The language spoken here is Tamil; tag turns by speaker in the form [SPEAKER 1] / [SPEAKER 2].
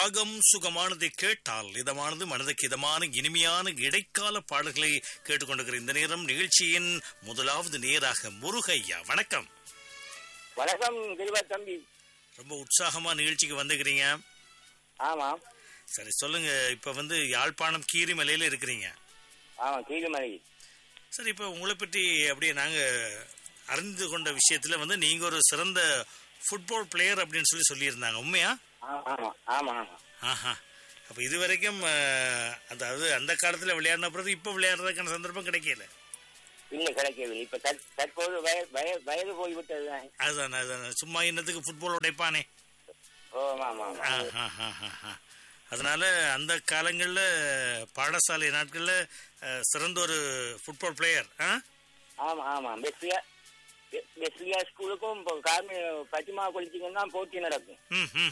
[SPEAKER 1] ராகம் சுகமானதை கேட்டால் இதமானது மனதுக்கு இதமான இனிமையான இடைக்கால பாடல்களை கேட்டுக்கொண்டிருக்கிற இந்த நேரம் நிகழ்ச்சியின் முதலாவது நேராக முருகையா வணக்கம்
[SPEAKER 2] வணக்கம் கிருபா தம்பி
[SPEAKER 1] ரொம்ப உற்சாகமா நிகழ்ச்சிக்கு வந்துக்கிறீங்க
[SPEAKER 2] ஆமாம்
[SPEAKER 1] சரி சொல்லுங்க இப்ப வந்து யாழ்ப்பாணம் கீரிமலையில இருக்கிறீங்க
[SPEAKER 2] ஆமாம் கீழுமலை
[SPEAKER 1] சரி இப்ப உங்களை பற்றி அப்படியே நாங்க அறிந்து கொண்ட விஷயத்துல வந்து நீங்க ஒரு சிறந்த ஃபுட்பால் பிளேயர் அப்படின்னு சொல்லி சொல்லியிருந்தாங்க உண்மையா
[SPEAKER 2] ஆமாம் ஆமாம் ஆமாம் ஆமாம்
[SPEAKER 1] ஆஹா அப்ப இது வரைக்கும் அஹ், அதாவது அந்த காலத்துல விளையாடின பிறகு இப்ப விளையாடுறதுக்கான சந்தர்ப்பம் கிடைக்கல
[SPEAKER 2] இல்லை கிடைக்கவில்லை இப்போ தற் தற்போது வய வய வயது போய்விட்டது தான்
[SPEAKER 1] அதுதான் அதுதான் சும்மா இன்னத்துக்கு ஃபுட்பால் உடைப்பானே
[SPEAKER 2] ஓ ஆமாம் ஆமாம்
[SPEAKER 1] ஆஹா, ஆஹா, ஆஹா. அதனால அந்த காலங்கள்ல பாடசாலை நாட்கள்ல அஹ், சிறந்த ஒரு ஃபுட்பால் பிளேயர்
[SPEAKER 2] ஆமாம் ஆமாம் பெஸ்லியா பெஸ்லியா ஸ்கூலுக்கும் இப்போ காமி பச்சிமா குளிச்சிங்கன்னா போட்டி நடக்கும்
[SPEAKER 1] ம் ம்